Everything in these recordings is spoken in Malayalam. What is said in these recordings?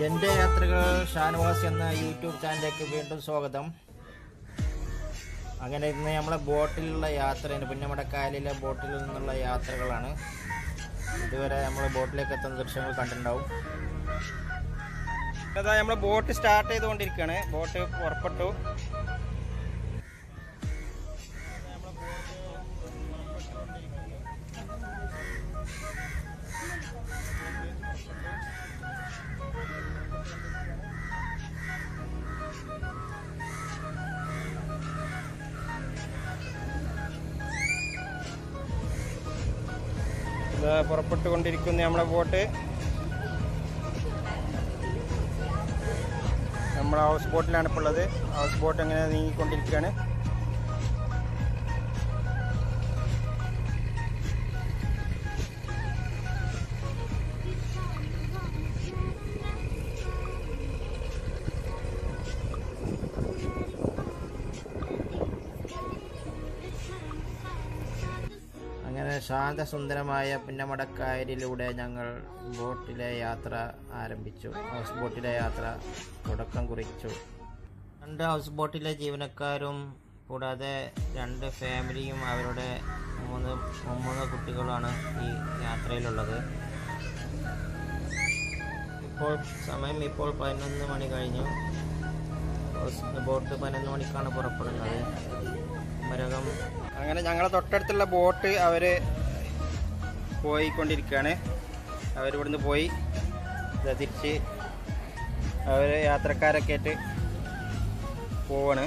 എൻ്റെ യാത്രകൾ ഷാനവാസ് എന്ന യൂട്യൂബ് ചാനലിലേക്ക് വീണ്ടും സ്വാഗതം അങ്ങനെ ഇന്ന് നമ്മളെ ബോട്ടിലുള്ള യാത്രയാണ് പുന്നമടക്കായലിലെ ബോട്ടിൽ നിന്നുള്ള യാത്രകളാണ് ഇതുവരെ നമ്മൾ ബോട്ടിലേക്ക് എത്തുന്ന ദൃശ്യങ്ങൾ കണ്ടിട്ടുണ്ടാവും അതാ നമ്മൾ ബോട്ട് സ്റ്റാർട്ട് ചെയ്തുകൊണ്ടിരിക്കുകയാണ് ബോട്ട് പുറപ്പെട്ടു ഇത് പുറപ്പെട്ടുകൊണ്ടിരിക്കുന്ന നമ്മളെ ബോട്ട് നമ്മൾ ഹൗസ് ബോട്ടിലാണ് ഇപ്പോൾ ഉള്ളത് ഹൗസ് ബോട്ട് അങ്ങനെ നീങ്ങിക്കൊണ്ടിരിക്കുകയാണ് അങ്ങനെ ശാന്തസുന്ദരമായ പുന്നമടക്കായലിലൂടെ ഞങ്ങൾ ബോട്ടിലെ യാത്ര ആരംഭിച്ചു ഹൗസ് ബോട്ടിലെ യാത്ര തുടക്കം കുറിച്ചു രണ്ട് ഹൗസ് ബോട്ടിലെ ജീവനക്കാരും കൂടാതെ രണ്ട് ഫാമിലിയും അവരുടെ മൂന്ന് മൂന്ന് കുട്ടികളാണ് ഈ യാത്രയിലുള്ളത് ഇപ്പോൾ സമയം ഇപ്പോൾ പതിനൊന്ന് മണി കഴിഞ്ഞു ഹൗസ് ബോട്ട് പതിനൊന്ന് മണിക്കാണ് പുറപ്പെടുന്നത് മരകം അങ്ങനെ ഞങ്ങളെ തൊട്ടടുത്തുള്ള ബോട്ട് അവര് പോയിക്കൊണ്ടിരിക്കുകയാണ് അവരിവിടുന്ന് പോയി ദാ തിരിച്ച് അവര് യാത്രക്കാരൊക്കെ ആയിട്ട് പോവാണ്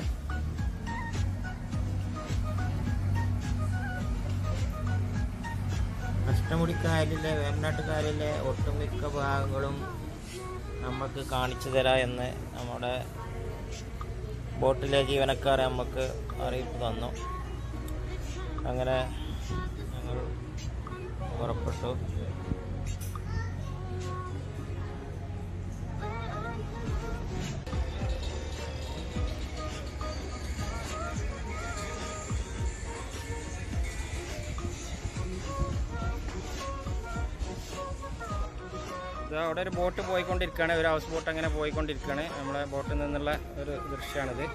അഷ്ടമുടിക്കായലിലെ വേമ്പനാട്ടുകായലിലെ ഒട്ടുമിക്ക ഭാഗങ്ങളും നമുക്ക് കാണിച്ചു തരാം എന്ന് നമ്മുടെ ബോട്ടിലെ ജീവനക്കാർ നമുക്ക് അറിയിപ്പ് തന്നു അങ്ങനെ ഞങ്ങൾ പുറപ്പെട്ടു ഇത് അവിടെ ഒരു ബോട്ട് പോയിക്കൊണ്ടിരിക്കുകയാണ് ഒരു ഹൗസ് ബോട്ട് അങ്ങനെ പോയിക്കൊണ്ടിരിക്കുകയാണ് നമ്മളെ ബോട്ടിൽ നിന്നുള്ള ഒരു ദൃശ്യമാണിത്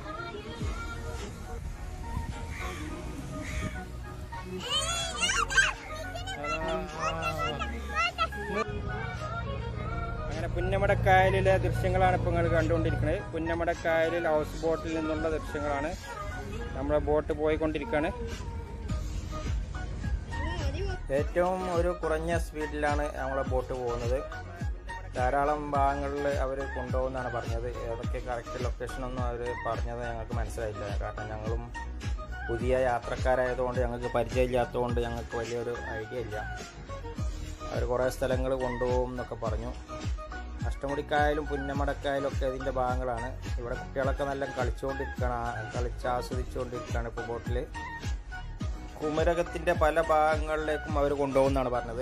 അങ്ങനെ പുന്നമടക്കായലിലെ ദൃശ്യങ്ങളാണ് ഇപ്പോൾ നിങ്ങൾ കണ്ടുകൊണ്ടിരിക്കുന്നത് പുന്നമടക്കായലിൽ ഹൗസ് ബോട്ടിൽ നിന്നുള്ള ദൃശ്യങ്ങളാണ് നമ്മളെ ബോട്ട് പോയിക്കൊണ്ടിരിക്കുകയാണ് ഏറ്റവും ഒരു കുറഞ്ഞ സ്പീഡിലാണ് നമ്മളെ ബോട്ട് പോകുന്നത് ധാരാളം ഭാഗങ്ങളിൽ അവർ കൊണ്ടുപോകുന്നതാണ് പറഞ്ഞത് ഏതൊക്കെ കറക്റ്റ് ലൊക്കേഷനൊന്നും അവർ പറഞ്ഞത് ഞങ്ങൾക്ക് മനസ്സിലായില്ല കാരണം ഞങ്ങളും പുതിയ യാത്രക്കാരായതുകൊണ്ട് ഞങ്ങൾക്ക് പരിചയമില്ലാത്തതുകൊണ്ട് ഞങ്ങൾക്ക് വലിയൊരു ഐഡിയ ഇല്ല അവർ കുറേ സ്ഥലങ്ങൾ കൊണ്ടുപോകും എന്നൊക്കെ പറഞ്ഞു അഷ്ടമുടിക്കായാലും പുന്നമടക്കായാലും ഒക്കെ ഇതിൻ്റെ ഭാഗങ്ങളാണ് ഇവിടെ കുട്ടികളൊക്കെ നല്ല കളിച്ചുകൊണ്ടിരിക്കുകയാണ് ആ- കളിച്ച് ആസ്വദിച്ചുകൊണ്ടിരിക്കുകയാണ് ഇപ്പോൾ ബോട്ടിൽ കുമരകത്തിന്റെ പല ഭാഗങ്ങളിലേക്കും അവർ കൊണ്ടുപോകുന്നാണ് പറഞ്ഞത്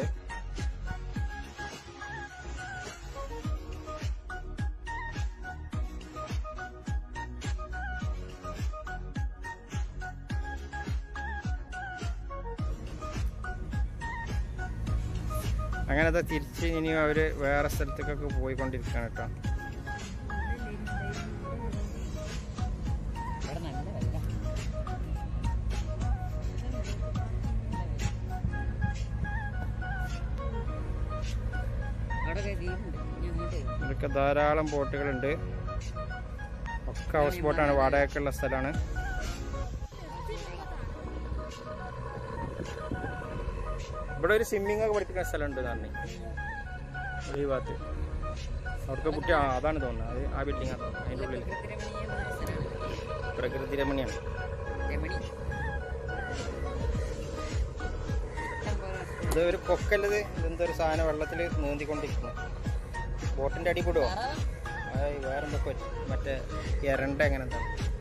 അങ്ങനെ അത് തിരിച്ച് ഇനി അവർ വേറെ സ്ഥലത്തേക്കൊക്കെ പോയിക്കൊണ്ടിരിക്കുകയാണ് കേട്ടോ ഇതൊക്കെ ധാരാളം ബോട്ടുകളുണ്ട് ഒക്കെ ഹൗസ് ബോട്ടാണ് വാടകയ്ക്കുള്ള സ്ഥലമാണ് ഇവിടെ ഒരു സ്വിമ്മിംഗ് ഒക്കെ പഠിപ്പിക്കുന്ന സ്ഥലമുണ്ട് തന്നെ ഈ ഭാഗത്ത് അവിടുത്തെ കുട്ടി ആ അതാണ് തോന്നുന്നത് അത് ആ ബിൽഡിംഗ് ആണ് തോന്നുന്നത് അതിൻ്റെ ഉള്ളിൽ പ്രകൃതി രമണിയാണ് ഇത് ഒരു കൊക്കല്ലത് ഇതെന്തോ ഒരു സാധനം വെള്ളത്തിൽ നീന്തിക്കൊണ്ടിരിക്കുന്നു ബോട്ടിന്റെ അടി കൂടുവോ വേറെ എന്തൊക്കെ പറ്റും മറ്റേ എരണ്ട എങ്ങനെ എന്താ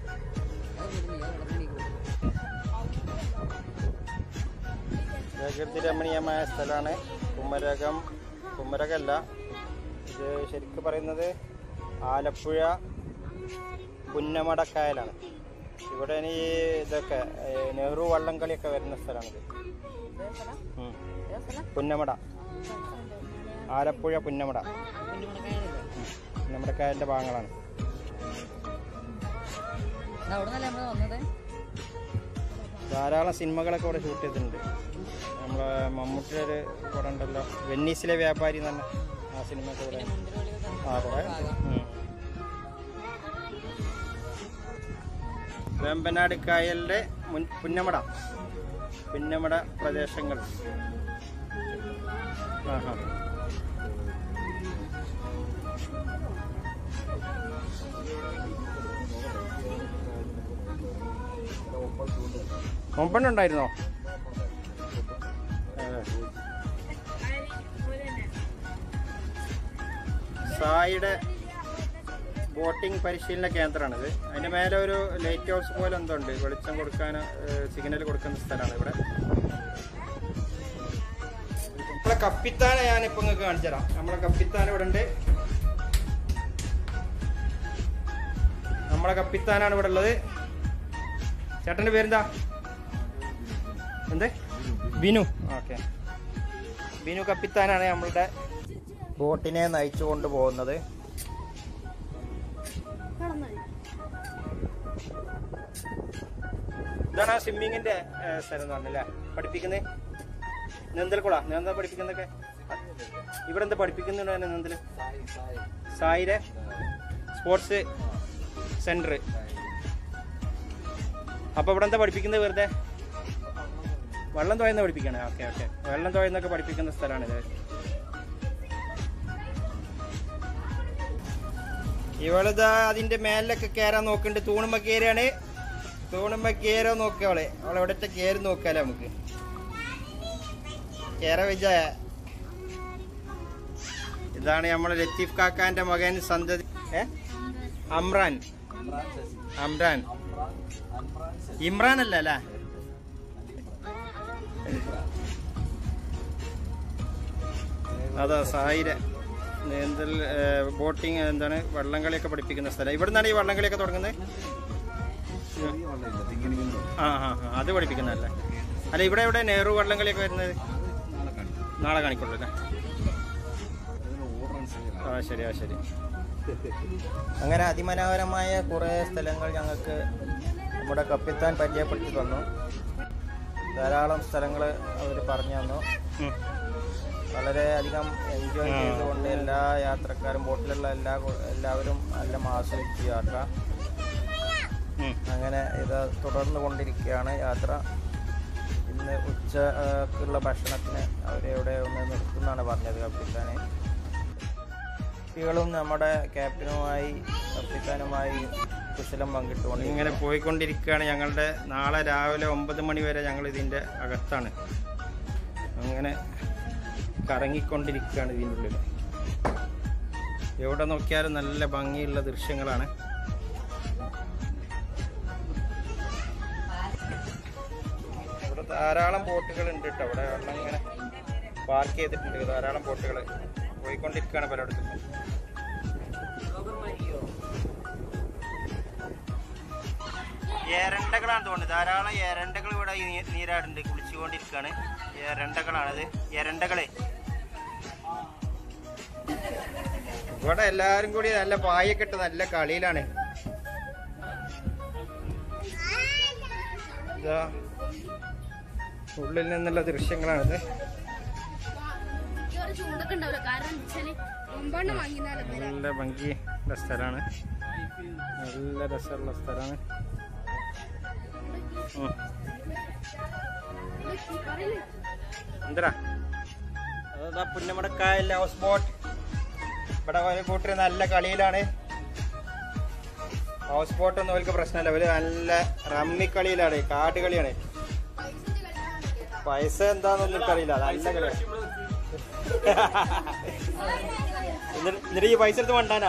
പ്രകൃതി രമണീയമായ സ്ഥലമാണ് കുമരകം കുമരകമല്ല ഇത് ശരിക്കും പറയുന്നത് ആലപ്പുഴ പുന്നമടക്കായലാണ് ഇവിടെ ഇനി ഇതൊക്കെ ഏ, നെഹ്റു വള്ളംകളിയൊക്കെ വരുന്ന സ്ഥലമാണിത് ഉം. പുന്നമട ആലപ്പുഴ പുന്നമട നമ്മുടെ കായലിൻ്റെ ഭാഗങ്ങളാണ് അവിടെ നിന്നല്ലേ നമ്മൾ വന്നത് ധാരാളം സിനിമകളൊക്കെ ഇവിടെ ഷൂട്ട് ചെയ്തിട്ടുണ്ട് നമ്മളെ മമ്മൂട്ടിയുടെ ഒരു പടം ഉണ്ടല്ലോ വെന്നീസിലെ വ്യാപാരി എന്ന് പറഞ്ഞ ആ സിനിമയൊക്കെ ഇവിടെ ആ കുറേ ഉം. വേമ്പനാട് കായലിൻ്റെ മുൻ പുന്നമട പുന്നമട പ്രദേശങ്ങൾ ആഹാ മുമ്പെണ്ണുണ്ടായിരുന്നോ അതെ. സായിയുടെ ബോട്ടിംഗ് പരിശീലന കേന്ദ്രമാണിത് അതിന്റെ മേലെ ഒരു ലൈറ്റ് ഹൗസ് പോലെ എന്തോ ഉണ്ട് വെളിച്ചം കൊടുക്കാൻ സിഗ്നൽ കൊടുക്കുന്ന സ്ഥലമാണ് ഇവിടെ നമ്മളെ കപ്പിത്താനെ ഞാനിപ്പോ നിങ്ങൾക്ക് കാണിച്ചു തരാം നമ്മളെ കപ്പിത്താൻ ഇവിടെ ഉണ്ട് നമ്മളെ കപ്പിത്താനാണ് ഇവിടെ ഉള്ളത് ചേട്ടന്റെ പേരെന്താ എന്ത് ബിനു ഓക്കെ ബിനു കപ്പിത്താനാണ് നമ്മളുടെ ബോട്ടിനെ നയിച്ചു കൊണ്ട് പോകുന്നത് ഇതാണ് ആ സ്വിമ്മിങ്ങിന്റെ ഏ, സ്ഥലം എന്ന് പറഞ്ഞല്ലേ പഠിപ്പിക്കുന്നത് നീന്തൽക്കുള നീന്തൽ പഠിപ്പിക്കുന്നതൊക്കെ ഇവിടെ എന്താ പഠിപ്പിക്കുന്നുണ്ട് നീന്തൽ സായിരെ സ്പോർട്സ് സെന്റർ അപ്പൊ ഇവിടെ എന്താ പഠിപ്പിക്കുന്നത് വെറുതെ വെള്ളം തോയുന്ന പഠിപ്പിക്കണേ ഓക്കെ ഓക്കെ വെള്ളം തോയുന്നൊക്കെ പഠിപ്പിക്കുന്ന സ്ഥലമാണിത് ഇവളിതാ അതിന്റെ മേലിലൊക്കെ കയറാൻ നോക്കുന്നുണ്ട് തൂണുമ്പോ കയറാണ് തൂണുമ്പോ കയറോ നോക്കുക അവളെ അവളെ എവിടത്തെ കയറി നോക്കാലോ നമുക്ക് കേറ വിജ ഇതാണ് നമ്മളെ ലത്തീഫ് കാക്കാന്റെ മകൻ സന്തതി ഏ അമ്രാൻ അമ്രാൻ ഇമ്രാൻ അല്ല അല്ലേ അതാ സായിര നീന്തൽ ബോട്ടിങ് എന്താണ് വള്ളംകളിയൊക്കെ പഠിപ്പിക്കുന്ന സ്ഥലം ഇവിടെ നിന്നാണ് ഈ വള്ളംകളിയൊക്കെ തുടങ്ങുന്നത് ആ ആ ആ, അത് പഠിപ്പിക്കുന്നതല്ലേ അല്ല ഇവിടെ ഇവിടെ നെഹ്റു വള്ളംകളിയൊക്കെ വരുന്നത് നാളെ കാണിക്കുള്ളൂ അല്ലേ ആ ശരി ആ ശരി അങ്ങനെ അതിമനോഹരമായ കുറേ സ്ഥലങ്ങൾ ഞങ്ങൾക്ക് നമ്മുടെ കപ്പിത്താൻ പരിചയപ്പെടുത്തി തന്നു ധാരാളം സ്ഥലങ്ങൾ അവർ പറഞ്ഞു തന്നു ഉം. വളരെ അധികം എൻജോയ് ആ. ചെയ്തുകൊണ്ട് എല്ലാ യാത്രക്കാരും ബോട്ടിലുള്ള എല്ലാ കു- എല്ലാവരും നല്ല ആസ്വദിച്ചു യാത്ര ഉം. അങ്ങനെ ഇത് തുടർന്നു കൊണ്ടിരിക്കുകയാണ് യാത്ര ഇന്ന് ഉച്ചക്കുള്ള ഭക്ഷണത്തിന് അവരെവിടെ ഒന്ന് നിർത്തുന്നാണ് പറഞ്ഞത് കപ്പിത്താനെ കുട്ടികളും നമ്മുടെ ക്യാപ്റ്റനുമായി കപ്പിത്താനുമായി കുശലം പങ്കിട്ടുകൊണ്ട് ഇങ്ങനെ പോയിക്കൊണ്ടിരിക്കുകയാണ് ഞങ്ങളുടെ നാളെ രാവിലെ ഒമ്പത് മണി വരെ ഞങ്ങൾ ഇതിൻ്റെ അകത്താണ് അങ്ങനെ കറങ്ങിക്കൊണ്ടിരിക്കുകയാണ് ഇതിൻ്റെ ഉള്ളിൽ എവിടെ നോക്കിയാലും നല്ല ഭംഗിയുള്ള ദൃശ്യങ്ങളാണ് ഇവിടെ ധാരാളം ബോട്ടുകൾ ഉണ്ട് കേട്ടോ അവിടെ വെള്ളം ഇങ്ങനെ പാർക്ക് ചെയ്തിട്ടുണ്ട് ധാരാളം ബോട്ടുകൾ പോയിക്കൊണ്ടിരിക്കുകയാണ് പലയിടത്തും ഏരണ്ടകളാണ് തോന്നുന്നത് ധാരാളം ഏരണ്ടകൾ ഇവിടെ ഈ നീ- നീരാടുണ്ട് കുളിച്ചുകൊണ്ടിരിക്കുകയാണ് ഏരണ്ടകളാണത് ഏരണ്ടകളെ ഇവിടെ എല്ലാരും കൂടി നല്ല പായൊക്കെ ഇട്ട് നല്ല കളിയിലാണ് ഇതാ ഉള്ളിൽ നിന്നുള്ള ദൃശ്യങ്ങളാണിത് ഒരു ചൂടൊക്കെ ഉണ്ടാവില്ല കാരണം എന്താ വെച്ചാല് ഒമ്പണ്ണം വാങ്ങിന്നാലും നല്ല ഭംഗിയുള്ള സ്ഥലമാണ് നല്ല രസമുള്ള സ്ഥലമാണ് ഉം. എന്തരാ അതാ പുന്നമടക്കായല്ല ഹൗസ് ബോട്ട് ഇവിടെ ഒരു കൂട്ടർ നല്ല കളിയിലാണ് ഹൗസ് ബോട്ട് ഒന്നും അവർക്ക് പ്രശ്നമല്ല അവര് നല്ല റമ്മി കളിയിലാണ് കാട് കളിയാണ് പൈസ എന്താന്നൊന്നും എനിക്കറിയില്ല നല്ല കളിയാണ് എന്നിട്ട് എന്നിട്ട് ഈ പൈസ എടുത്ത് വേണ്ടാനാ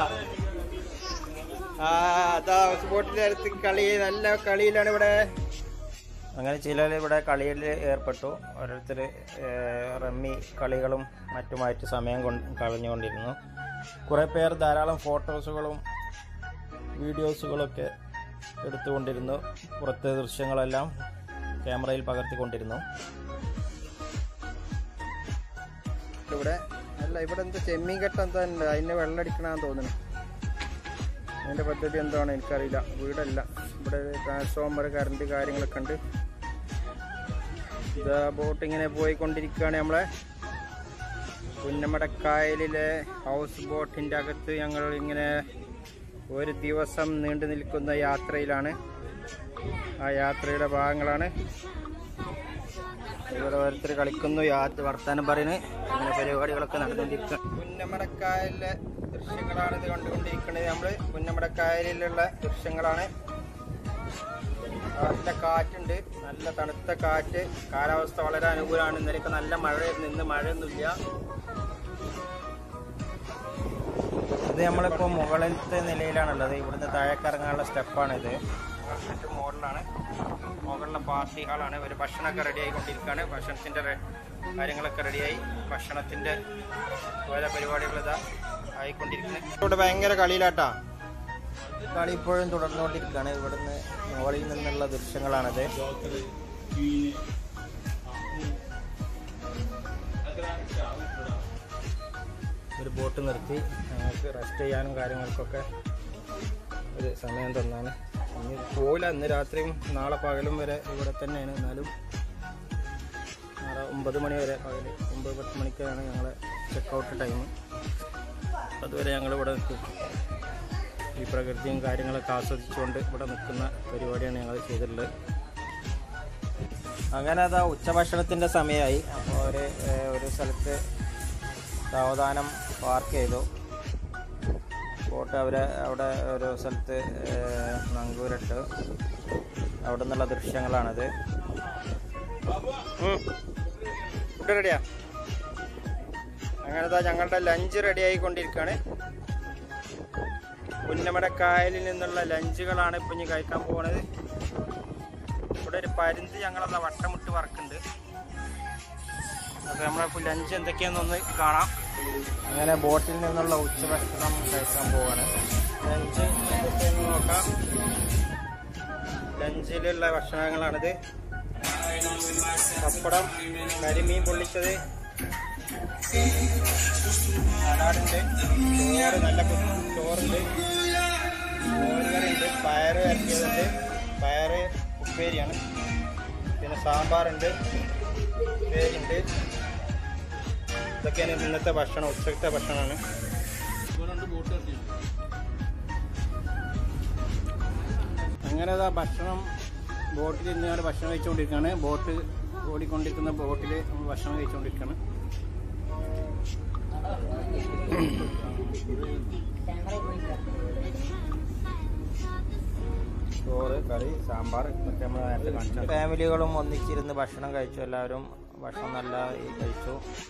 ആ അതാ ഹൗസ് ബോട്ടിന്റെ അടുത്ത് കളി നല്ല കളിയിലാണ് ഇവിടെ അങ്ങനെ ചിലർ ഇവിടെ കളിയിൽ ഏർപ്പെട്ടു ഓരോരുത്തർ റമ്മി കളികളും മറ്റുമായിട്ട് സമയം കൊണ്ട് കളഞ്ഞുകൊണ്ടിരുന്നു കുറേ പേർ ധാരാളം ഫോട്ടോസുകളും വീഡിയോസുകളൊക്കെ എടുത്തുകൊണ്ടിരുന്നു പുറത്തെ ദൃശ്യങ്ങളെല്ലാം ക്യാമറയിൽ പകർത്തിക്കൊണ്ടിരുന്നു ഇവിടെ അല്ല ഇവിടെ എന്താ ചെമ്മീൻ കെട്ട എന്താ ഉണ്ട് അതിന് വെള്ളം അടിക്കണമെന്ന് തോന്നുന്നു അതിൻ്റെ പദ്ധതി എന്താണ് എനിക്കറിയില്ല വീടല്ല ഇവിടെ ട്രാൻസ്ഫോമർ കറണ്ട് കാര്യങ്ങളൊക്കെ ഉണ്ട് ഇതാ ബോട്ട് ഇങ്ങനെ പോയിക്കൊണ്ടിരിക്കുകയാണ് നമ്മളെ പുന്നമടക്കായലിലെ ഹൗസ് ബോട്ടിൻ്റെ അകത്ത് ഞങ്ങൾ ഇങ്ങനെ ഒരു ദിവസം നീണ്ടു നിൽക്കുന്ന യാത്രയിലാണ് ആ യാത്രയുടെ ഭാഗങ്ങളാണ് ഇവിടെ ഓരോരുത്തർ കളിക്കുന്നു യാത്ര വർത്താനം പറയുന്നു അങ്ങനെ പരിപാടികളൊക്കെ നടന്നുകൊണ്ടിരിക്കുക പുന്നമടക്കായലിലെ ദൃശ്യങ്ങളാണ് ഇത് കണ്ടുകൊണ്ടിരിക്കുന്നത് നമ്മൾ പുന്നമടക്കായലിലുള്ള ദൃശ്യങ്ങളാണ് നല്ല കാറ്റുണ്ട് നല്ല തണുത്ത കാറ്റ് കാലാവസ്ഥ വളരെ അനുകൂലമാണ് ഇന്നലെയൊക്കെ നല്ല മഴയായിരുന്നു ഇന്ന് മഴയൊന്നുമില്ല ഇത് നമ്മളിപ്പോൾ മുകളിലത്തെ നിലയിലാണുള്ളത് ഇവിടുന്ന് താഴേക്ക് ഇറങ്ങാനുള്ള സ്റ്റെപ്പാണിത് മറ്റു മോഡലാണ് മുകളിലെ പാർട്ടി ഹാളാണ് ഒരു ഭക്ഷണമൊക്കെ റെഡി ആയിക്കൊണ്ടിരിക്കുകയാണ് ഭക്ഷണത്തിൻ്റെ റെ- കാര്യങ്ങളൊക്കെ റെഡിയായി ഭക്ഷണത്തിൻ്റെ ഓരോ പരിപാടികൾ ഇതാ ആയിക്കൊണ്ടിരിക്കുന്നത് ഇവിടെ ഭയങ്കര കളിയിലാട്ടാ കളി ഇപ്പോഴും തുടർന്നുകൊണ്ടിരിക്കുകയാണ് ഇവിടുന്ന് മുകളിൽ നിന്നുള്ള ദൃശ്യങ്ങളാണിത് ഒരു ബോട്ട് നിർത്തി ഞങ്ങൾക്ക് റെസ്റ്റ് ചെയ്യാനും കാര്യങ്ങൾക്കൊക്കെ ഒരു സമയം തന്നാണ് ഇനി പോയില്ല ഇന്ന് രാത്രിയും നാളെ പകലും വരെ ഇവിടെ തന്നെയാണ് എന്നാലും നാളെ ഒമ്പത് മണി വരെ പകൽ ഒമ്പത് പത്ത് മണിക്കാണ് ഞങ്ങളെ ചെക്കൗട്ട് ടൈം അതുവരെ ഞങ്ങൾ ഇവിടെ നിൽക്കും ഈ പ്രകൃതിയും കാര്യങ്ങളൊക്കെ ആസ്വദിച്ചുകൊണ്ട് ഇവിടെ നിൽക്കുന്ന പരിപാടിയാണ് ഞങ്ങൾ ചെയ്തിട്ടുള്ളത് അങ്ങനെ അതാ ഉച്ചഭക്ഷണത്തിൻ്റെ സമയമായി അപ്പോൾ ഒരു ഏഹ്, ഒരു സ്ഥലത്ത് സാവധാനം പാർക്ക് ചെയ്തു ബോട്ട് അവരെ അവിടെ ഒരു സ്ഥലത്ത് ഏഹ്, നങ്കൂരിട്ട് അവിടെ നിന്നുള്ള ദൃശ്യങ്ങളാണിത് ഫുഡ് റെഡിയാ അങ്ങനത്തെ ഞങ്ങളുടെ ലഞ്ച് റെഡി ആയിക്കൊണ്ടിരിക്കുകയാണ് പുന്നമടക്കായലിൽ നിന്നുള്ള ലഞ്ചുകളാണ് ഇപ്പം ഇനി കഴിക്കാൻ പോകുന്നത് ഇവിടെ ഒരു പരുന്ത് ഞങ്ങളെന്താ വട്ടമിട്ട് വറക്കുന്നുണ്ട് അപ്പോൾ നമ്മളിപ്പോൾ ലഞ്ച് എന്തൊക്കെയാണെന്നൊന്ന് കാണാം അങ്ങനെ ബോട്ടിൽ നിന്നുള്ള ഉച്ചഭക്ഷണം കഴിക്കാൻ പോവാണ് ലഞ്ച് എന്തൊക്കെയാണെന്ന് നോക്കാം ലഞ്ചിലുള്ള ഭക്ഷണങ്ങളാണിത് പപ്പടം കരിമീൻ പൊള്ളിച്ചത് സലാഡുണ്ട് ചോറ് നല്ല കു- ചോറുണ്ട് മോരുകറിയുണ്ട് പയറ് ഇറക്കിയതുണ്ട് പയറ് ഉപ്പേരിയാണ് പിന്നെ സാമ്പാറുണ്ട് ഉപ്പേരിയുണ്ട് ഇതൊക്കെയാണ് ഇന്നത്തെ ഭക്ഷണം ഉച്ചത്തെ ഭക്ഷണമാണ് അങ്ങനെ അതാ ഭക്ഷണം ബോട്ടിൽ ഇരുന്നാണ് ഭക്ഷണം കഴിച്ചുകൊണ്ടിരിക്കുകയാണ് ബോട്ട് ഓടിക്കൊണ്ടിരിക്കുന്ന ബോട്ടിൽ നമ്മൾ ഭക്ഷണം കഴിച്ചുകൊണ്ടിരിക്കുകയാണ് ചോറ് കറി സാമ്പാർ ഇതൊക്കെ നമ്മൾ നേരത്തെ കാണിച്ചു ഫാമിലികളും ഒന്നിച്ചിരുന്ന് ഭക്ഷണം കഴിച്ചു എല്ലാവരും ഭക്ഷണം നല്ല ഈ കഴിച്ചു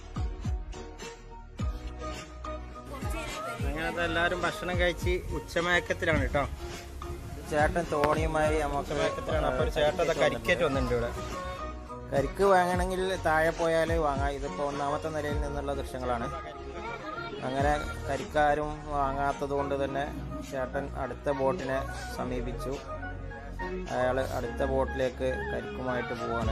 അങ്ങനത്തെ എല്ലാവരും ഭക്ഷണം കഴിച്ച് ഉച്ചമയക്കത്തിലാണ് കേട്ടോ ചേട്ടൻ തോണിയുമായി നമുക്ക് ഉച്ചമയക്കത്തിലാണ് അപ്പോൾ ഒരു ചേട്ടത്തെ കരിക്കേറ്റ് വന്നിട്ടുണ്ട് ഇവിടെ കരിക്ക് വാങ്ങണമെങ്കിൽ താഴെ പോയാൽ വാങ്ങാം ഇതിപ്പോൾ ഒന്നാമത്തെ നിലയിൽ നിന്നുള്ള ദൃശ്യങ്ങളാണ് അങ്ങനെ കരിക്കാരും വാങ്ങാത്തത് കൊണ്ട് തന്നെ ചേട്ടൻ അടുത്ത ബോട്ടിനെ സമീപിച്ചു അയാൾ അടുത്ത ബോട്ടിലേക്ക് കരിക്കുമായിട്ട് പോവാണ്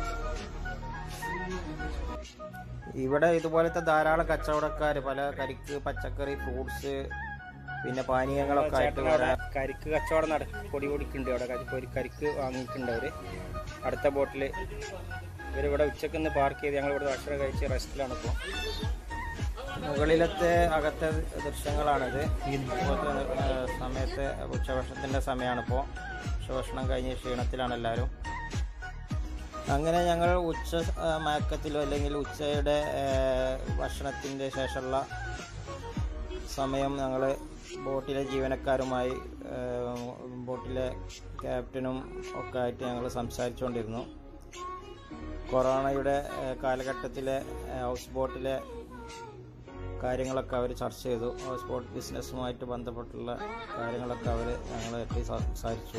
ഇവിടെ ഇതുപോലത്തെ ധാരാളം കച്ചവടക്കാർ പല കരിക്ക് പച്ചക്കറി ഫ്രൂട്ട്സ് പിന്നെ പാനീയങ്ങളൊക്കെ ആയിട്ട് ചേട്ടൻ അവിടെ വരാൻ കരിക്ക് കച്ചവടം നട പൊടി പൊടിക്കുന്നുണ്ട് അവിടെ കരി- ഒരു കരിക്ക് വാങ്ങിയിട്ടുണ്ട് അവര് അടുത്ത ബോട്ടിൽ ഇവരിവിടെ ഉച്ചക്ക് നിന്ന് പാർക്ക് ചെയ്ത് ഞങ്ങൾ ഇവിടെ ഭക്ഷണം കഴിച്ച് റെസ്റ്റിലാണ് ഇപ്പോൾ മുകളിലത്തെ അകത്തെ ദൃശ്യങ്ങളാണിത് ഇപ്പോഴത്തെ ഏഹ്, സമയത്ത് ഉച്ചഭക്ഷണത്തിൻ്റെ സമയമാണിപ്പോൾ ഉച്ചഭക്ഷണം കഴിഞ്ഞ് ക്ഷീണത്തിലാണ് എല്ലാവരും അങ്ങനെ ഞങ്ങൾ ഉച്ച ആ, മയക്കത്തിലോ അല്ലെങ്കിൽ ഉച്ചയുടെ ഭക്ഷണത്തിൻ്റെ ശേഷമുള്ള സമയം ഞങ്ങൾ ബോട്ടിലെ ജീവനക്കാരുമായി ഏഹ്, ബോട്ടിലെ ക്യാപ്റ്റനും ഒക്കെ ആയിട്ട് ഞങ്ങൾ സംസാരിച്ചുകൊണ്ടിരുന്നു കൊറോണയുടെ ഏഹ്, കാലഘട്ടത്തിലെ ഏഹ്, ഹൗസ് ബോട്ടിലെ കാര്യങ്ങളൊക്കെ അവർ ചർച്ച ചെയ്തു ഹൗസ് ബോട്ട് ബിസിനസ്സുമായിട്ട് ബന്ധപ്പെട്ടുള്ള കാര്യങ്ങളൊക്കെ അവർ ഞങ്ങളായിട്ട് സംസാരിച്ചു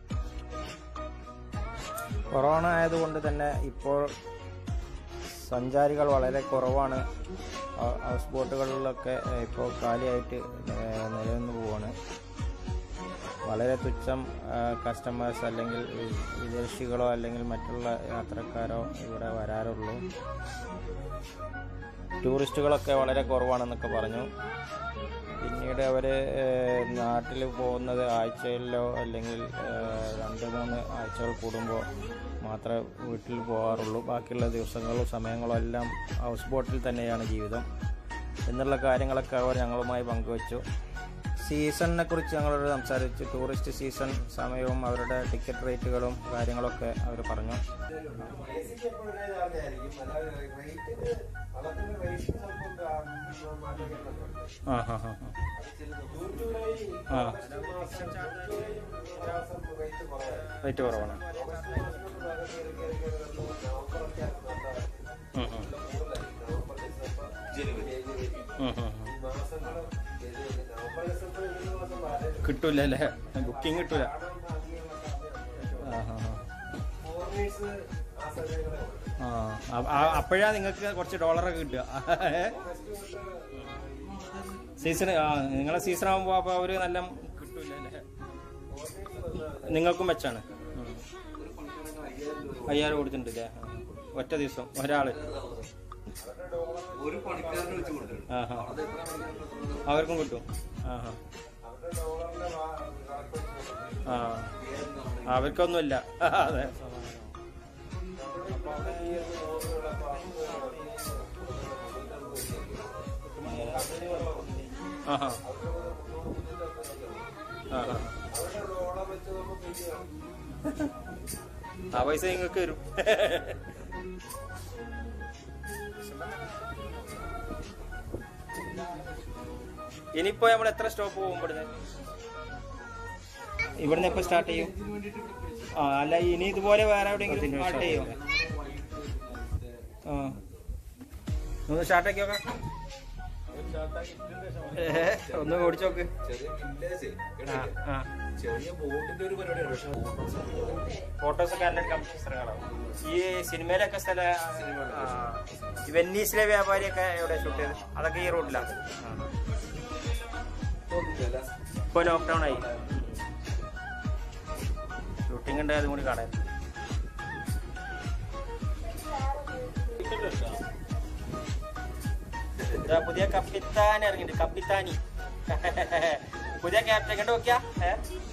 കൊറോണ ആയതുകൊണ്ട് തന്നെ ഇപ്പോൾ സഞ്ചാരികൾ വളരെ കുറവാണ് ഹ- ഹൗസ് ബോട്ടുകളിലൊക്കെ ഏഹ്, ഇപ്പോൾ കാലിയായിട്ട് ഏഹ്, നിലനിന്ന് പോവാണ് വളരെ തുച്ഛം കസ്റ്റമേഴ്സ് അല്ലെങ്കിൽ വി- വിദേശികളോ അല്ലെങ്കിൽ മറ്റുള്ള യാത്രക്കാരോ ഇവിടെ വരാറുള്ളൂ ടൂറിസ്റ്റുകളൊക്കെ വളരെ കുറവാണെന്നൊക്കെ പറഞ്ഞു പിന്നീട് അവർ നാട്ടിൽ പോകുന്നത് ആഴ്ചയിലോ അല്ലെങ്കിൽ ഏഹ്, രണ്ട് മൂന്ന് ആഴ്ചകൾ കൂടുമ്പോൾ മാത്രമേ വീട്ടിൽ പോകാറുള്ളൂ ബാക്കിയുള്ള ദിവസങ്ങളും സമയങ്ങളും എല്ലാം ഹൗസ് ബോട്ടിൽ തന്നെയാണ് ജീവിതം എന്നുള്ള കാര്യങ്ങളൊക്കെ അവർ ഞങ്ങളുമായി പങ്കുവച്ചു സീസണിനെ കുറിച്ച് ഞങ്ങളോട് സംസാരിച്ചു ടൂറിസ്റ്റ് സീസൺ സമയവും അവരുടെ ടിക്കറ്റ് റേറ്റുകളും കാര്യങ്ങളൊക്കെ അവർ പറഞ്ഞു ആ ഹാ ഹാ ആ റേറ്റ് കുറവാണ് ഉം, ഉം. ഉം, ഉം, ഉം. കിട്ടൂല അല്ലേ ബുക്കിംഗ് കിട്ടൂല ആ ഹാ ഹാ ആ അപ്പോഴാ നിങ്ങൾക്ക് കുറച്ച് ഡോളറൊക്കെ കിട്ടുക സീസൺ ആ നിങ്ങളെ സീസൺ ആകുമ്പോൾ അപ്പോൾ അവർ നല്ല കിട്ടൂല അല്ലേ നിങ്ങൾക്കും വെച്ചാണ് ഉം. അയ്യായിരം കൊടുത്തിട്ടുണ്ട് അല്ലേ ആ. ഒറ്റ ദിവസം ഒരാള് ആ ഹാ അവർക്കും കിട്ടും ആ ഹാ ആ അവർക്കൊന്നുമില്ല അതെ ആഹാ ആഹാ ആ പൈസ നിങ്ങൾക്ക് വരും ഇനിയിപ്പോ നമ്മൾ എത്ര സ്റ്റോപ്പ് പോകും ഇവിടുന്ന് ഇവിടുന്ന് എപ്പോ സ്റ്റാർട്ട് ചെയ്യും ആ അല്ല ഇനി ഇതുപോലെ വേറെ എവിടെയെങ്കിലും സ്റ്റാർട്ട് ചെയ്യും ആ ഒന്ന് സ്റ്റാർട്ട് ആക്കി നോക്കാം ഏ, ഒന്ന് ഓടിച്ചു നോക്ക് ആ ആ ചെറിയ ബോട്ടിന്റെ ഒരു പരിപാടിയാണ് പക്ഷെ ഫോട്ടോസ് ഒക്കെ നല്ല എടുക്കാൻ പറ്റിയ സ്ഥലങ്ങളാണ് ഈ സിനിമയിലൊക്കെ സ്ഥല ആ, ഈ വെന്നീസിലെ വ്യാപാരിയൊക്കെ എവിടെ ഷൂട്ട് ചെയ്ത് അതൊക്കെ ഈ റോഡിലാണ് ഇപ്പൊ ലോക്ക്ഡൌൺ ആയി ഷൂട്ടിംഗ് ഉണ്ട് അതും കൂടി കാണാൻ ഇതാ പുതിയ കപ്പിത്താൻ ഇറങ്ങിയിട്ടുണ്ട് കപ്പിത്താനി പുതിയ ക്യാപ്റ്റൻ കണ്ടു നോക്കിയാ ഏ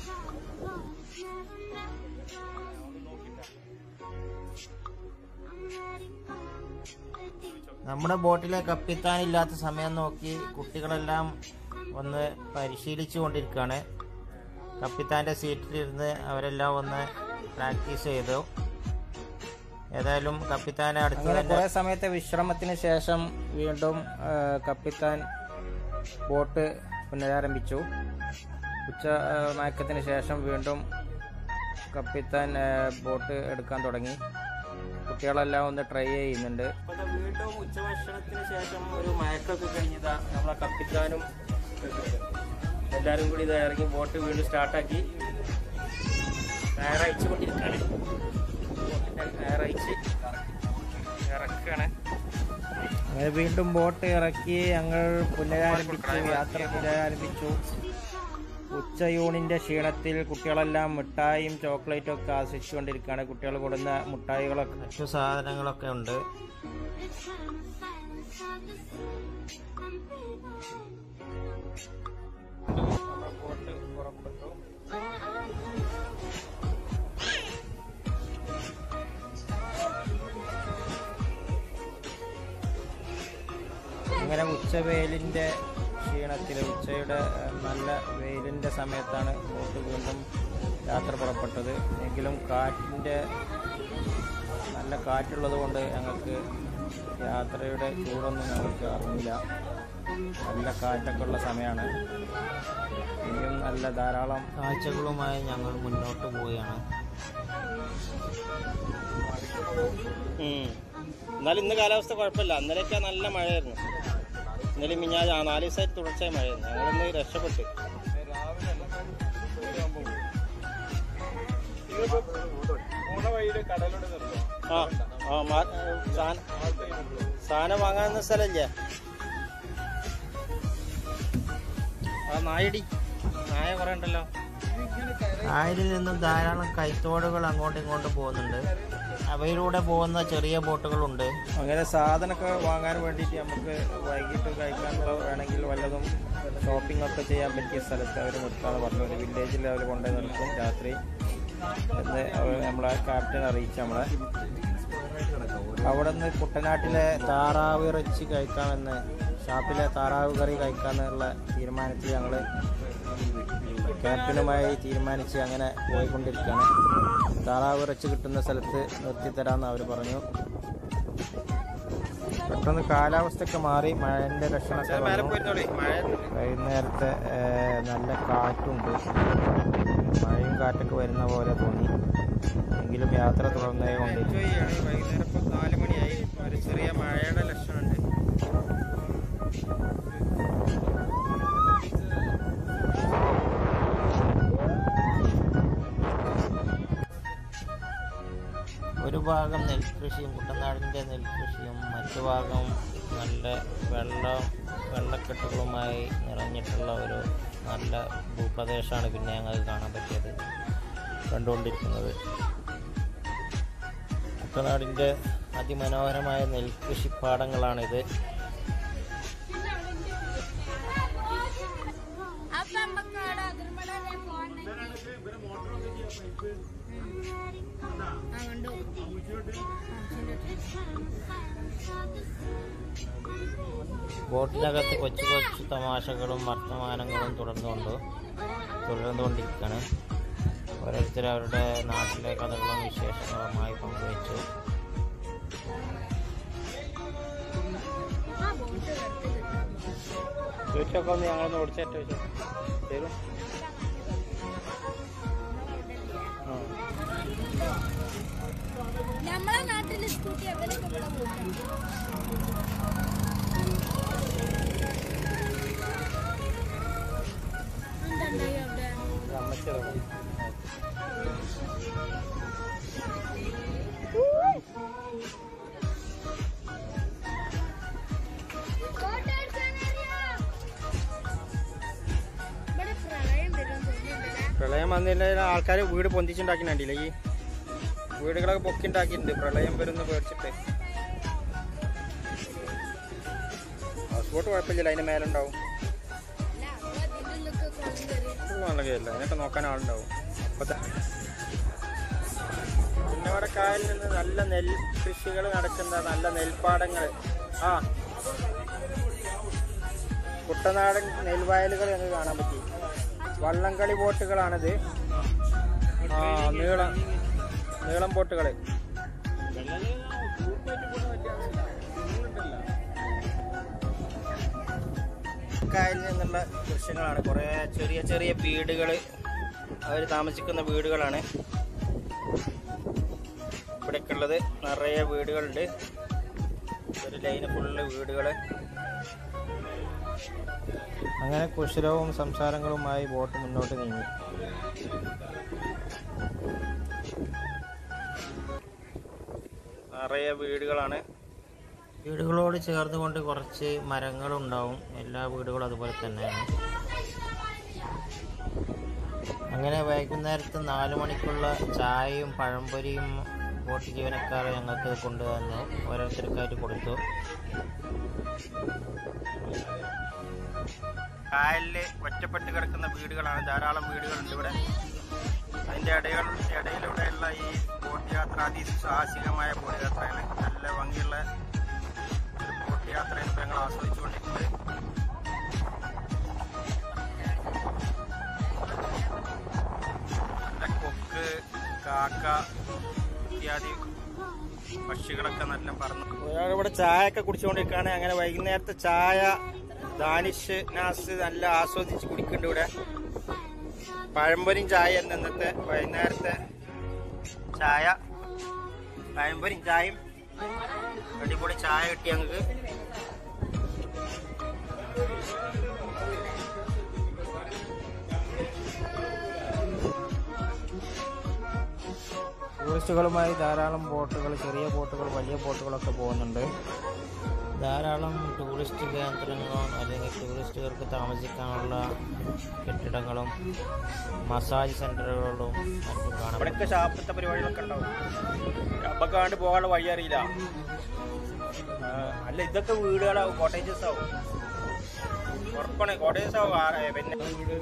നമ്മുടെ ബോട്ടിലെ കപ്പിത്താനില്ലാത്ത സമയം നോക്കി കുട്ടികളെല്ലാം ഒന്ന് പരിശീലിച്ചു കൊണ്ടിരിക്കുകയാണ് കപ്പിത്താൻ്റെ സീറ്റിലിരുന്ന് അവരെല്ലാം ഒന്ന് പ്രാക്ടീസ് ചെയ്തു ഏതായാലും കപ്പിത്താനെ അടുത്ത് അങ്ങനെ തന്നെ കുറെ സമയത്തെ വിശ്രമത്തിന് ശേഷം വീണ്ടും ആ, കപ്പിത്താൻ ബോട്ട് പുനരാരംഭിച്ചു ഉച്ച ആ, മയക്കത്തിന് ശേഷം വീണ്ടും കപ്പിത്താൻ ആ, ബോട്ട് എടുക്കാൻ തുടങ്ങി കുട്ടികളെല്ലാം ഒന്ന് ട്രൈ ചെയ്യുന്നുണ്ട് വീണ്ടും ഉച്ചഭക്ഷണത്തിന് ശേഷം ഒരു മയക്കൊക്കെ കഴിഞ്ഞതാ നമ്മളെ കപ്പിത്താനും എല്ലാവരും കൂടി ഇത് ഇറങ്ങി ബോട്ട് വീണ്ടും സ്റ്റാർട്ടാക്കി ടയറയച്ചു കൊണ്ടിരിക്കുകയാണ് ടയറയച്ച് ഇറക്കാണ് അങ്ങനെ വീണ്ടും ബോട്ട് ഇറക്കി ഞങ്ങൾ പുനരാരംഭിച്ചു യാത്ര പുനരാരംഭിച്ചു ഉച്ചയൂണിന്റെ ക്ഷീണത്തിൽ കുട്ടികളെല്ലാം മിഠായിയും ചോക്ലേറ്റും ഒക്കെ ആസ്വദിച്ചുകൊണ്ടിരിക്കുകയാണ് കുട്ടികൾ കൊടുന്ന മിഠായികളൊക്കെ മറ്റു സാധനങ്ങളൊക്കെ ഉണ്ട് ബോട്ട് പുറപ്പെട്ടു അങ്ങനെ ഉച്ചവെയിലിന്റെ ക്ഷീണത്തിൽ ഉച്ചയുടെ ഏഹ്, നല്ല വെയിലിന്റെ സമയത്താണ് ബോട്ട് വീണ്ടും യാത്ര പുറപ്പെട്ടത് എങ്കിലും കാറ്റിന്റെ നല്ല കാറ്റുള്ളത് കൊണ്ട് ഞങ്ങൾക്ക് യാത്രയുടെ ചൂടൊന്നും ഞങ്ങൾക്ക് അറിയില്ല നല്ല കാറ്റൊക്കെ ഉള്ള സമയമാണ് ഇനിയും നല്ല ധാരാളം കാഴ്ചകളുമായി ഞങ്ങൾ മുന്നോട്ട് പോവുകയാണ് എന്നാലും ഇന്ന് കാലാവസ്ഥ കുഴപ്പമില്ല ഇന്നലെയൊക്കെ നല്ല മഴയായിരുന്നു ഇന്നലെ മിഞ്ഞാ ആ നാല് ദിവസമായിട്ട് തുടർച്ചയായി മഴയായിരുന്നു ഞങ്ങളിന്ന് രക്ഷപ്പെട്ട് ആ ആ മാ- സാധനം സാധനം വാങ്ങാവുന്ന സ്ഥലമില്ലേ ആ നായടി നായ കുറെ ഉണ്ടല്ലോ കായലിൽ നിന്നും ധാരാളം കൈത്തോടുകൾ അങ്ങോട്ടും ഇങ്ങോട്ടും പോകുന്നുണ്ട് അവയിലൂടെ പോകുന്ന ചെറിയ ബോട്ടുകളുണ്ട് അങ്ങനെ സാധനമൊക്കെ വാങ്ങാൻ വേണ്ടിയിട്ട് നമുക്ക് വൈകിട്ട് കഴിക്കാനുള്ള വേണമെങ്കിൽ വല്ലതും ഷോപ്പിംഗ് ഒക്കെ ചെയ്യാൻ പറ്റിയ സ്ഥലത്ത് അവർ നിർത്താന്ന് പറഞ്ഞു ഒരു വില്ലേജിൽ അവർ കൊണ്ടുപോയി നിർത്തും രാത്രി എന്ന് അവർ നമ്മളെ ക്യാപ്റ്റൻ അറിയിച്ചു നമ്മളെ അവിടെ നിന്ന് കുട്ടനാട്ടിലെ താറാവ് ഇറച്ചി കഴിക്കാമെന്ന് ഷാപ്പിലെ താറാവ് കറി കഴിക്കാമെന്നുള്ള തീരുമാനത്തിൽ ഞങ്ങൾ ക്യാപ്റ്റനുമായി തീരുമാനിച്ച് അങ്ങനെ പോയിക്കൊണ്ടിരിക്കുകയാണ് താറാവ് ഇറച്ചി കിട്ടുന്ന സ്ഥലത്ത് നിർത്തിത്തരാമെന്ന് അവർ പറഞ്ഞു പെട്ടെന്ന് കാലാവസ്ഥയൊക്കെ മാറി മഴന്റെ ലക്ഷണമൊക്കെ വന്നു. വൈകുന്നേരത്തെ ഏഹ്, നല്ല കാറ്റുണ്ട് മഴയും കാറ്റൊക്കെ വരുന്ന പോലെ തോന്നി എങ്കിലും യാത്ര തുടർന്നേ കൊണ്ടിരിക്കും വൈകുന്നേരം ഇപ്പോൾ നാല് മണിയായി ഒരു ചെറിയ മഴയുടെ ലക്ഷണമുണ്ട് ഒരു ഭാഗം നെൽകൃഷിയും കുട്ടനാടിൻ്റെ നെൽകൃഷിയും മറ്റു ഭാഗം നല്ല വെള്ളം വെള്ളക്കെട്ടുകളുമായി നിറഞ്ഞിട്ടുള്ള ഒരു നല്ല ഭൂപ്രദേശമാണ് പിന്നെ ഞങ്ങൾക്ക് കാണാൻ പറ്റിയത് കണ്ടുകൊണ്ടിരിക്കുന്നത് കുട്ടനാടിൻ്റെ അതിമനോഹരമായ നെൽകൃഷിപ്പാടങ്ങളാണിത് അപ്പൊ നമുക്ക് അവിടെ അതിർമല ആ കണ്ടു ബോട്ടിനകത്ത് കൊച്ചു കൊച്ചു തമാശകളും വർത്തമാനങ്ങളും തുടർന്നുകൊണ്ട് തുടർന്നുകൊണ്ടിരിക്കുകയാണ് ഓരോരുത്തർ അവരുടെ നാട്ടിലെ കഥകളും വിശേഷങ്ങളുമായി പങ്കുവച്ചു ആ ബോട്ട് കിടത്തി ചോദിച്ചൊക്കെ ഒന്ന് ഞങ്ങളൊന്ന് ഓടിച്ചേറ്റ് വെച്ചു തരും ആ നമ്മളെ നാട്ടിൽ സ്കൂട്ടി എവിടെയൊക്കെ ഇവിടെ പോകും എന്തുണ്ടായി അവിടെ അമ്മച്ചതാണ് ഫോട്ടോ എടുക്കാനറിയോ? ഇവിടെ പ്രളയം വരും തോന്നുന്നുണ്ടല്ലേ പ്രളയം വന്നില്ല ആൾക്കാർ വീട് പൊന്തിച്ചുണ്ടാക്കിണ്ടില്ല ഈ വീടുകളൊക്കെ പൊക്കിണ്ടാക്കിയിട്ടുണ്ട് പ്രളയം വരുന്ന പേടിച്ചിട്ട് ഹൗസ് ബോട്ട് കുഴപ്പമില്ല അതിന്റെ മേലുണ്ടാവും അല്ല അപ്പൊ അതിന്റെ ഉള്ളിലൊക്കെ കുളം കയറി ഫുള്ള് നല്ല കയറില്ല അതിനൊക്കെ നോക്കാൻ ആളുണ്ടാവും അപ്പത്തെ പിന്നെ ഇവിടെ കായലിൽ നിന്ന് നല്ല നെൽ കൃഷികൾ നടക്കുന്ന നല്ല നെൽപ്പാടങ്ങൾ ആ കുട്ടനാടൻ നെൽവയലുകൾ ഞങ്ങൾക്ക് കാണാൻ പറ്റി വള്ളംകളി ബോട്ടുകളാണിത് ആ നീളം നീളം ബോട്ടുകൾ കായലിൽ നിന്നുള്ള ദൃശ്യങ്ങളാണ് കുറേ ചെറിയ ചെറിയ വീടുകൾ അവർ താമസിക്കുന്ന വീടുകളാണ് ഇവിടെയൊക്കെ ഉള്ളത് നിറയെ വീടുകളുണ്ട് ഒരു ലൈന് ഫുള്ള് വീടുകൾ അങ്ങനെ കുശലവും സംസാരങ്ങളുമായി ബോട്ട് മുന്നോട്ട് നീങ്ങി നിറയെ വീടുകളാണ് വീടുകളോട് ചേർന്നുകൊണ്ട് കുറച്ച് മരങ്ങളുണ്ടാവും എല്ലാ വീടുകളും അതുപോലെ തന്നെയാണ് അങ്ങനെ വൈകുന്നേരത്ത് നാല് മണിക്കുള്ള ചായയും പഴംപൊരിയും ബോട്ട് ജീവനക്കാർ ഞങ്ങൾക്ക് കൊണ്ടുവന്നു ഓരോരുത്തർക്കായിട്ട് കൊടുത്തു കായലിൽ ഒറ്റപ്പെട്ട് കിടക്കുന്ന വീടുകളാണ് ധാരാളം വീടുകളുണ്ട് ഇവിടെ അതിൻ്റെ ഇടകൾ ഇടയിലൂടെയുള്ള ഈ ബോട്ട് യാത്ര അതിസാഹസികമായ ബോട്ട് യാത്രയാണ് നല്ല ഭംഗിയുള്ള ഒരു ബോട്ട് യാത്രയാണ് ഇപ്പോൾ ഞങ്ങൾ ആസ്വദിച്ചുകൊണ്ടിരിക്കുന്നത് നല്ല കൊക്ക് കാക്ക ഇത്യാദി പക്ഷികളൊക്കെ നല്ല പറന്നു ഒരാൾ ഇവിടെ ചായ ഒക്കെ കുടിച്ചുകൊണ്ടിരിക്കുകയാണ് അങ്ങനെ വൈകുന്നേരത്തെ ചായ ദാനിഷ് നാസ് നല്ല ആസ്വദിച്ച് കുടിക്കുന്നുണ്ട് ഇവിടെ പഴംപൊരിയും ചായ ഇന്നത്തെ വൈകുന്നേരത്തെ ചായ പഴംപൊരിയും ചായയും അടിപൊളി ചായ കിട്ടി ഞങ്ങൾക്ക് ടൂറിസ്റ്റുകളുമായി ധാരാളം ബോട്ടുകൾ ചെറിയ ബോട്ടുകൾ വലിയ ബോട്ടുകളൊക്കെ പോകുന്നുണ്ട് ധാരാളം ടൂറിസ്റ്റ് കേന്ദ്രങ്ങളും അല്ലെങ്കിൽ ടൂറിസ്റ്റുകൾക്ക് താമസിക്കാനുള്ള കെട്ടിടങ്ങളും മസാജ് സെൻ്ററുകളും മറ്റും കാണാം ഇവിടെയൊക്കെ ഷാപ്പത്തെ പരിപാടികളൊക്കെ ഉണ്ടാവും അപ്പൊക്കെ കണ്ട് പോകാനുള്ള വഴി അറിയില്ല ആ, അല്ല ഇതൊക്കെ വീടുകളാവും കോട്ടേജസ് ആവും ഉറപ്പാണ് കോട്ടേജസ് ആവും ആ, ഏ, പിന്നെ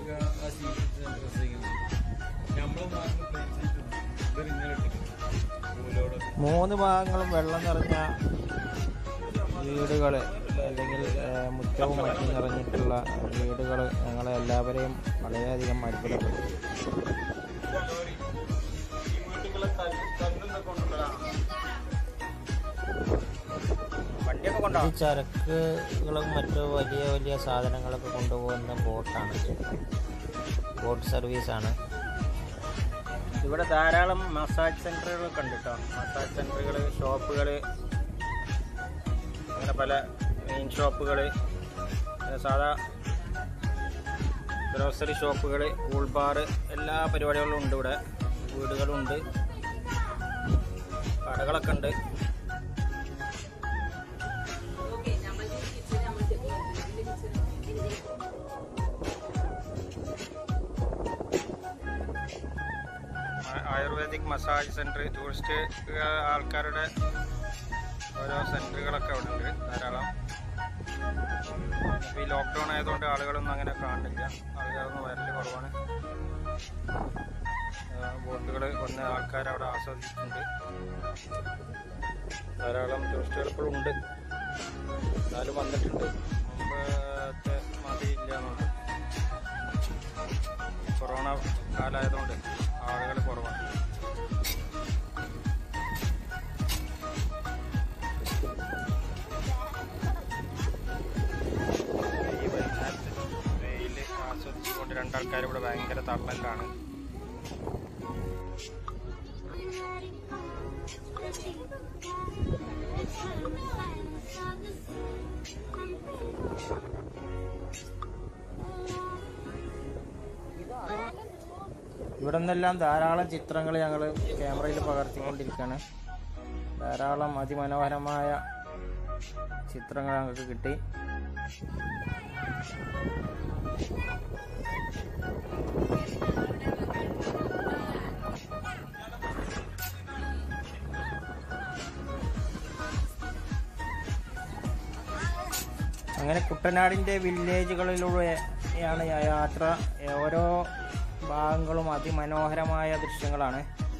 മൂന്ന് ഭാഗങ്ങളും വെള്ളം നിറഞ്ഞ വീടുകൾ അല്ലെങ്കിൽ ഏഹ്, മുറ്റവും മറ്റും നിറഞ്ഞിട്ടുള്ള വീടുകൾ ഞങ്ങളെ എല്ലാവരെയും വളരെയധികം അത്ഭുതപ്പെടുത്തി വണ്ടിയൊക്കെ ഇത് കൊണ്ടാവും ചരക്കുകളും മറ്റു വലിയ വലിയ സാധനങ്ങളൊക്കെ കൊണ്ടുപോകുന്ന ബോട്ടാണ് ബോട്ട് സർവീസാണ് ഇവിടെ ധാരാളം മസാജ് സെന്ററുകളൊക്കെ ഉണ്ട് കേട്ടോ മസാജ് സെന്ററുകൾ ഷോപ്പുകൾ അങ്ങനെ പല മെയിൻ ഷോപ്പുകൾ സാധാ ഗ്രോസറി ഷോപ്പുകൾ കൂൾ ബാർ എല്ലാ പരിപാടികളും ഉണ്ട് ഇവിടെ വീടുകളുണ്ട് കടകളൊക്കെ ഉണ്ട് ആ- ആയുർവേദിക് മസാജ് സെൻറ്റർ ടൂറിസ്റ്റ് ആൾക്കാരുടെ ഓരോ സെൻറ്ററുകളൊക്കെ അവിടെ ഉണ്ട് ധാരാളം ഇപ്പോൾ ഈ ലോക്ക്ഡൗൺ ആയതുകൊണ്ട് ആളുകളൊന്നും അങ്ങനെ കാണുന്നില്ല ആളുകളൊന്നും വരൽ കുറവാണ് ബോട്ടുകൾ വന്ന ആൾക്കാർ അവിടെ ആസ്വദിച്ചിട്ടുണ്ട് ധാരാളം ടൂറിസ്റ്റുകൾ ഇപ്പോഴും ഉണ്ട് എന്നാലും വന്നിട്ടുണ്ട് മുമ്പത്തെ മാതിരി ഇല്ല എന്നുണ്ട് കൊറോണ കാലമായതുകൊണ്ട് ആളുകൾ കുറവാണ് ഈ വൈകുന്നേരത്തെ വെയിൽ ആസ്വദിച്ചുകൊണ്ട് രണ്ടാൾക്കാർ ഇവിടെ ഭയങ്കര തള്ളലാണ് ഇവിടെ നിന്നെല്ലാം ധാരാളം ചിത്രങ്ങൾ ഞങ്ങൾ ക്യാമറയിൽ പകർത്തിക്കൊണ്ടിരിക്കുകയാണ് ധാരാളം അതിമനോഹരമായ ചിത്രങ്ങൾ ഞങ്ങൾക്ക് കിട്ടി അങ്ങനെ കുട്ടനാടിൻ്റെ വില്ലേജുകളിലൂടെയാണ് യാ- യാത്ര ഓരോ ഭാഗങ്ങളും അതിമനോഹരമായ ദൃശ്യങ്ങളാണ്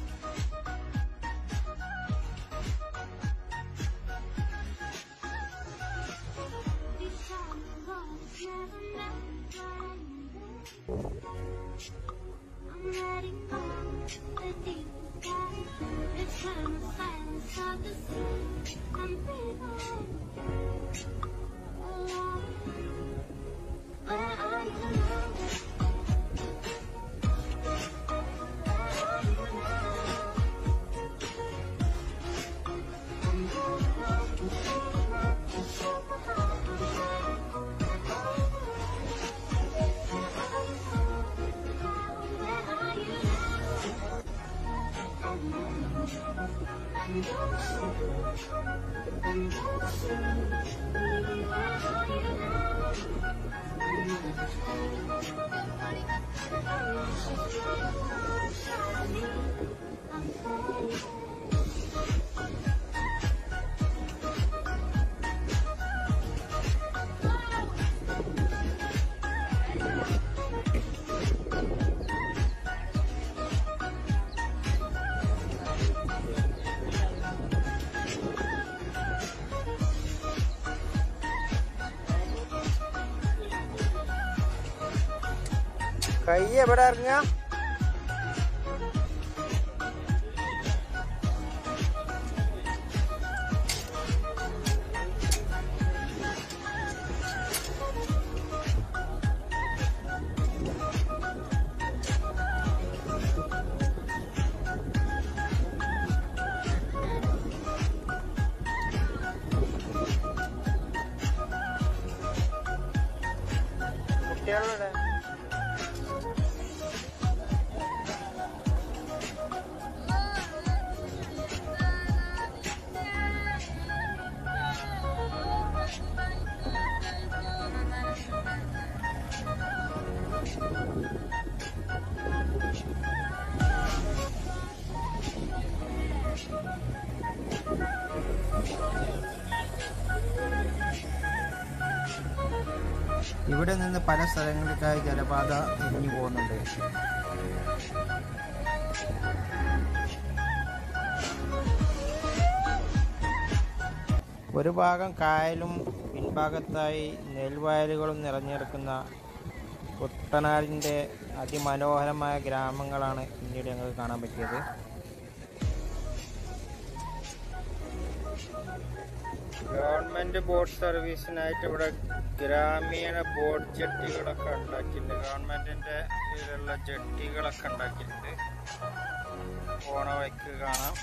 കൈ എവിടെ ഇറങ്ങുക കുട്ടികളുടെ ഇവിടെ നിന്ന് പല സ്ഥലങ്ങളിലേക്കായി ജലപാത തിരിഞ്ഞു പോകുന്നുണ്ട് ഒരു ഭാഗം കായലും പിൻഭാഗത്തായി നെൽവയലുകളും നിറഞ്ഞെടുക്കുന്ന കുട്ടനാടിൻ്റെ അതിമനോഹരമായ ഗ്രാമങ്ങളാണ് പിന്നീട് ഞങ്ങൾക്ക് കാണാൻ പറ്റിയത് ഗവൺമെന്റ് ബോട്ട് സർവീസിനായിട്ട് ഇവിടെ ഗ്രാമീണ ബോട്ട് ജെട്ടികളൊക്കെ ഉണ്ടാക്കിയിട്ടുണ്ട് ഗവൺമെന്റിന്റെ കീഴിലുള്ള ജെട്ടികളൊക്കെ ഉണ്ടാക്കിയിട്ടുണ്ട് പോണ വഴിക്ക് കാണാം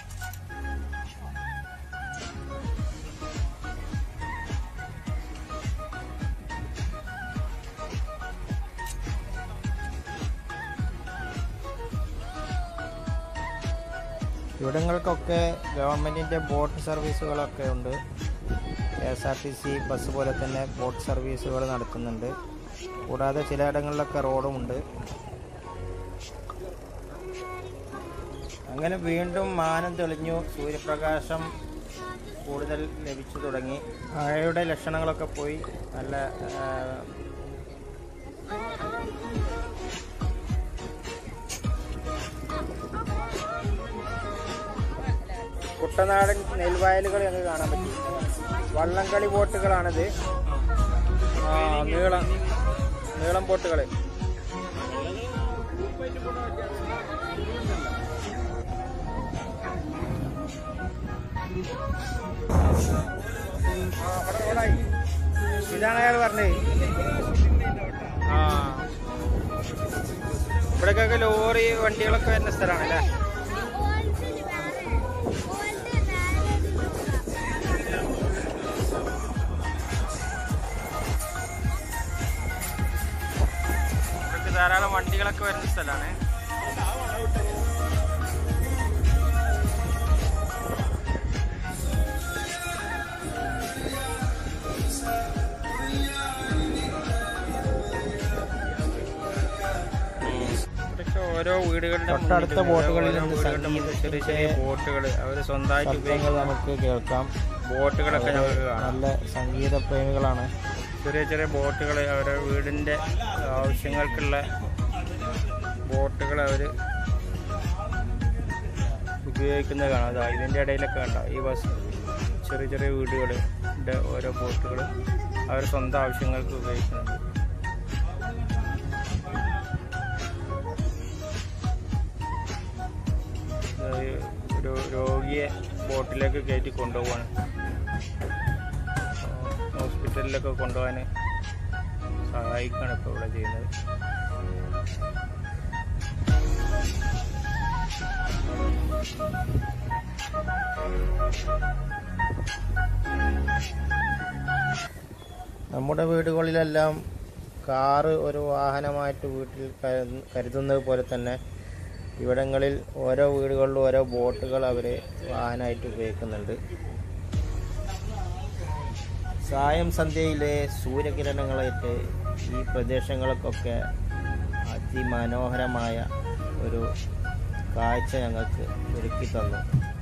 ഇവിടങ്ങൾക്കൊക്കെ ഗവൺമെൻറ്റിൻ്റെ ബോട്ട് സർവീസുകളൊക്കെ ഉണ്ട് K S R T C bus പോലെ തന്നെ ബോട്ട് സർവീസുകൾ നടത്തുന്നുണ്ട് കൂടാതെ ചിലയിടങ്ങളിലൊക്കെ റോഡുമുണ്ട് അങ്ങനെ വീണ്ടും മാനം തെളിഞ്ഞു സൂര്യപ്രകാശം കൂടുതൽ ലഭിച്ചു തുടങ്ങി മഴയുടെ ലക്ഷണങ്ങളൊക്കെ പോയി നല്ല ആ, കുട്ടനാടൻ നെൽവയലുകൾ ഞങ്ങൾക്ക് കാണാൻ പറ്റി വള്ളംകളി ബോട്ടുകളാണിത് ആ, നീളം നീളം ബോട്ടുകൾ ഇതാണ് അയാൾ പറഞ്ഞത് ആ ഇവിടേക്കൊക്കെ ലോറി വണ്ടികളൊക്കെ വരുന്ന സ്ഥലമാണ് അല്ലേ ഓൾസിൽ വേറെ ഓൾഡ് വേറെ ഇവിടേക്ക് ധാരാളം വണ്ടികളൊക്കെ വരുന്ന സ്ഥലമാണ് ഇവിടൊക്കെ ഓരോ വീടുകളുടെ തൊട്ടടുത്ത ബോട്ടുകളിൽ നിന്ന് ചെറിയ ചെറിയ ബോട്ടുകൾ അവർ സ്വന്തമായിട്ട് ഉപയോഗിക്കുന്നത് നമുക്ക് കേൾക്കാം ബോട്ടുകളൊക്കെ ഞങ്ങൾക്ക് കാണാം നല്ല സംഗീത പ്രേമികളാണ് ചെറിയ ചെറിയ ബോട്ടുകൾ അവരുടെ വീടിൻ്റെ ആവശ്യങ്ങൾക്കുള്ള ബോട്ടുകൾ അവർ ഉപയോഗിക്കുന്നത് കാണാം അതാ ഇതിൻ്റെ ഇടയിലൊക്കെ കണ്ടോ ഈ ബസ് ചെറിയ ചെറിയ വീടുകളുടെ ഓരോ ബോട്ടുകൾ അവർ സ്വന്തം ആവശ്യങ്ങൾക്ക് ഉപയോഗിക്കുന്നുണ്ട് ഒരു ഒരു രോഗിയെ ബോട്ടിലേക്ക് കയറ്റി കൊണ്ടുപോവാണ് ഹോസ്പിറ്റലിലൊക്കെ കൊണ്ടുപോകാൻ സഹായിക്കുകയാണ് ഇപ്പോൾ ഇവിടെ ചെയ്യുന്നത് നമ്മുടെ വീടുകളിലെല്ലാം കാറ് ഒരു വാഹനമായിട്ട് വീട്ടിൽ കരുത- കരുതുന്നത് പോലെ തന്നെ ഇവിടങ്ങളിൽ ഓരോ വീടുകളിലും ഓരോ ബോട്ടുകൾ അവർ വാഹനമായിട്ട് ഉപയോഗിക്കുന്നുണ്ട് സായം സന്ധ്യയിലെ സൂര്യകിരണങ്ങളേറ്റ് ഈ പ്രദേശങ്ങൾക്കൊക്കെ അതിമനോഹരമായ ഒരു കാഴ്ച ഞങ്ങൾക്ക് ഒരുക്കി തന്നു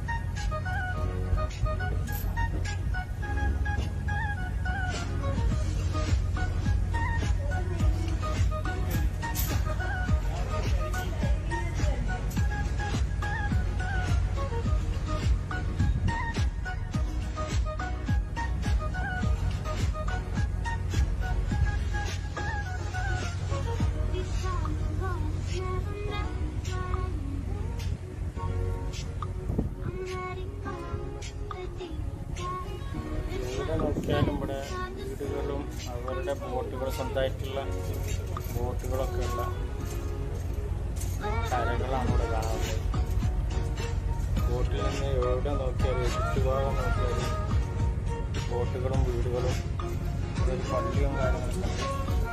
എവിടെ നോക്കിയാലും ഇവിടെ വീടുകളും അവരുടെ ബോട്ടുകൾ സ്വന്തമായിട്ടുള്ള ബോട്ടുകളൊക്കെ ഉള്ള കരകളാണ് ഇവിടെ കാണുന്നത് ബോട്ടിൽ നിന്ന് എവിടെ നോക്കിയാലും ചുറ്റുഭാഗം നോക്കിയാലും ബോട്ടുകളും വീടുകളും ഇതൊരു പള്ളിയും കാര്യങ്ങളൊക്കെ ഉണ്ട്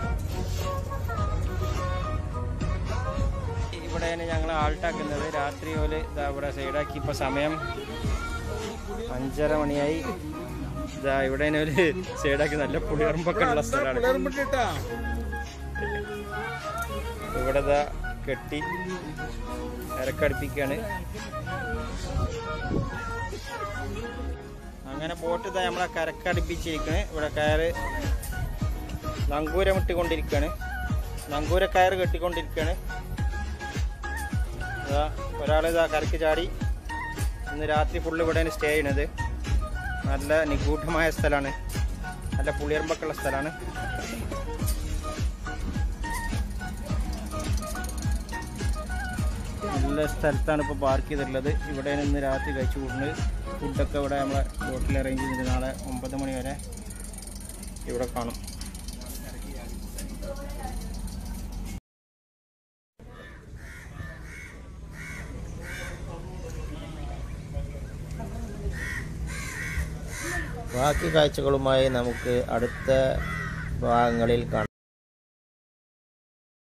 ഇവിടെയാണ് ഞങ്ങൾ ആൾട്ടാക്കുന്നത് രാത്രി പോലെ ഇതാ ഇവിടെ സൈഡാക്കി ഇപ്പോൾ സമയം അഞ്ചര മണിയായി ഇതാ ഇവിടെ ഒരു സൈഡാക്കി നല്ല പുളിയറുമ്പൊക്കെ ഉള്ള സ്ഥലമാണ് ഇവിടെ ഇതാ കെട്ടി ഇരക്കടുപ്പിക്കാണ് അങ്ങനെ ബോട്ട് ഇതാ നമ്മളെ കരക്കടുപ്പിച്ചിരിക്കണേ ഇവിടെ കയറ് നങ്കൂരം ഇട്ടുകൊണ്ടിരിക്കുകയാണ് നങ്കൂരക്കയർ കെട്ടിക്കൊണ്ടിരിക്കുകയാണ് ഇതാ ഒരാളിതാ കരക്ക് ചാടി ഇന്ന് രാത്രി ഫുള്ള് ഇവിടെയാണ് സ്റ്റേ ചെയ്യണത് നല്ല നിഗൂഢമായ സ്ഥലമാണ് നല്ല പുളിയർമ്പൊക്കെയുള്ള സ്ഥലമാണ് നല്ല സ്ഥലത്താണ് ഇപ്പോൾ പാർക്ക് ചെയ്തിട്ടുള്ളത് ഇവിടെയാണ് ഇന്ന് രാത്രി കഴിച്ചു കൂടുന്നത് ഫുഡൊക്കെ ഇവിടെ നമ്മളെ ബോട്ടിൽ അറേഞ്ച് ചെയ്തിട്ട് നാളെ ഒമ്പത് മണി വരെ ഇവിടെ കാണും ബാക്കി കാഴ്ചകളുമായി നമുക്ക് അടുത്ത ഭാഗങ്ങളിൽ കാണാം